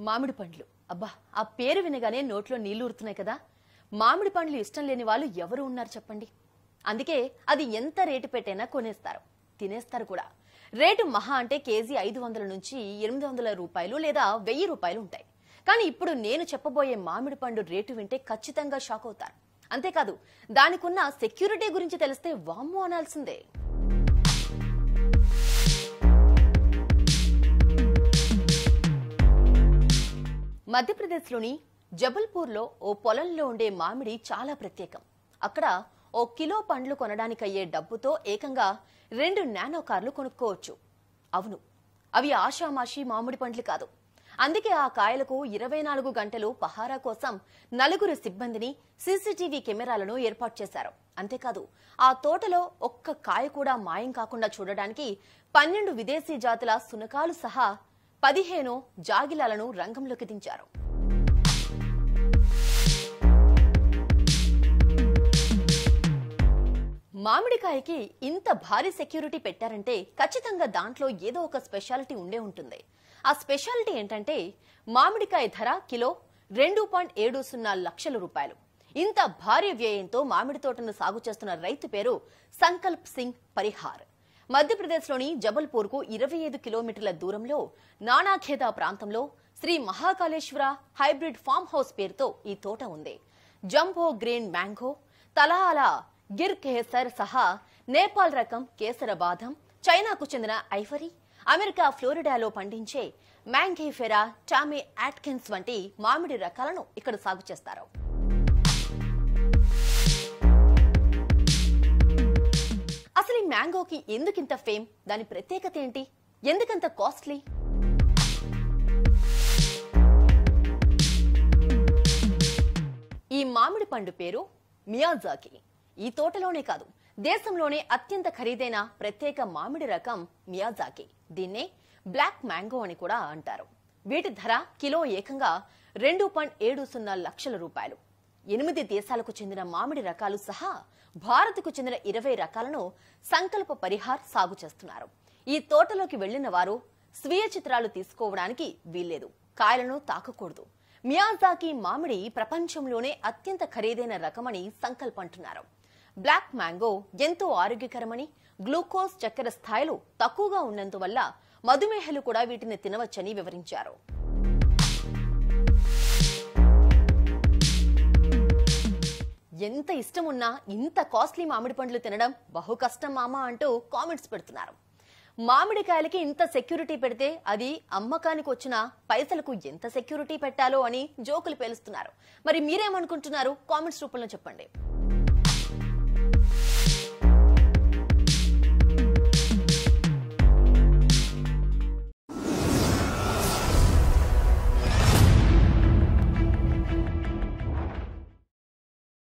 మామిడి పండ్లు అబ్బా ఆ పేరు వినగానే నోట్లో నీళ్లు ఊరుతున్నాయి కదా మామిడి పండ్లు ఇష్టం లేని వాళ్ళు ఎవరు ఉన్నారు చెప్పండి అందుకే అది ఎంత రేటు పెట్టైనా కొనేస్తారు తినేస్తారు కూడా రేటు మహా అంటే కేజీ ఐదు వందల నుంచి ఎనిమిది వందల రూపాయలు లేదా వెయ్యి రూపాయలు ఉంటాయి కానీ ఇప్పుడు నేను చెప్పబోయే మామిడి పండు రేటు వింటే ఖచ్చితంగా షాక్ అవుతారు అంతేకాదు దానికున్న సెక్యూరిటీ గురించి తెలిస్తే వామ్మో అనాల్సిందే మధ్యప్రదేశ్లోని జబల్పూర్లో ఓ పొలంలో ఉండే మామిడి చాలా ప్రత్యేకం అక్కడ ఓ కిలో పండ్లు కొనడానికయ్యే డబ్బుతో ఏకంగా రెండు నానో కార్లు కొనుక్కోవచ్చు అవును అవి ఆషామాషి మామిడి పండ్లు కాదు అందుకే ఆ కాయలకు ఇరవై నాలుగు గంటలు పహారా కోసం నలుగురు సిబ్బందిని సీసీటీవీ కెమెరాలను ఏర్పాటు చేశారు అంతేకాదు ఆ తోటలో ఒక్క కాయ కూడా మాయం కాకుండా చూడడానికి పన్నెండు విదేశీ జాతుల సునకాలు సహా పదిహేను జాగిలాలను రంగంలోకి దించారు మామిడికాయకి ఇంత భారీ సెక్యూరిటీ పెట్టారంటే ఖచ్చితంగా దాంట్లో ఏదో ఒక స్పెషాలిటీ ఉండే ఉంటుంది ఆ స్పెషాలిటీ ఏంటంటే మామిడికాయ ధర కిలో రెండు పాయింట్ ఏడు సున్నా లక్షల రూపాయలు ఇంత భారీ వ్యయంతో మామిడి తోటను సాగు చేస్తున్న రైతు పేరు సంకల్ప్ సింగ్ పరిహార్ మధ్యప్రదేశ్లోని జబల్పూర్కు ఇరవై ఐదు కిలోమీటర్ల దూరంలో నానాఖేదా ప్రాంతంలో Shri Mahakaleshwara hybrid farm house పేరుతో ఈ తోట ఉంది jumbo green mango Talala Gir Kesar సహా నేపాల్ రకం కేసర బాదం చైనాకు చెందిన ఐవరీ అమెరికా ఫ్లోరిడాలో పండించే మ్యాంగీఫెరా టామీ అట్కిన్స్ వంటి మామిడి రకాలను ఇక్కడ సాగు చేస్తారు అసలు ఈ మ్యాంగోకి ఎందుకింత ఫేమ్ దాని ప్రత్యేకత ఏంటి ఎందుకంత కాస్ట్లీ ఈ మామిడి పండు పేరు మియాజాకి ఈ తోటలోనే కాదు దేశంలోనే అత్యంత ఖరీదైన ప్రత్యేక మామిడి రకం మియాజాకి దీన్నే బ్లాక్ మ్యాంగో అని కూడా అంటారు వీటి ధర కిలో ఏకంగా రెండు పాయింట్ ఏడు సున్నా లక్షల రూపాయలు ఎనిమిది దేశాలకు చెందిన మామిడి రకాలు సహా భారత్కు చెందిన ఇరవై రకాలను సంకల్ప పరిహార్ సాగు చేస్తున్నారు ఈ తోటలోకి వెళ్లిన వారు స్వీయ చిత్రాలు తీసుకోవడానికి వీల్లేదు కాయలను తాకకూడదు మియాజాకి మామిడి ప్రపంచంలోనే అత్యంత ఖరీదైన రకమని సంకల్ప్ అంటున్నారు బ్లాక్ మ్యాంగో ఎంతో ఆరోగ్యకరమని గ్లూకోజ్ చక్కెర స్థాయిలు తక్కువగా ఉన్నందువల్ల మధుమేహలు కూడా వీటిని తినవచ్చని వివరించారు ఎంత ఇష్టం ఉన్నా ఇంత కాస్ట్లీ మామిడి పండ్లు తినడం బహు కష్టం మామా అంటూ కామెంట్స్ పెడుతున్నారు మామిడికాయలకి ఇంత సెక్యూరిటీ పెడితే అది అమ్మకానికి వచ్చిన పైసలకు ఎంత సెక్యూరిటీ పెట్టాలో అని జోకులు పేలుస్తున్నారు మరి మీరేమనుకుంటున్నారు కామెంట్స్ రూపంలో చెప్పండి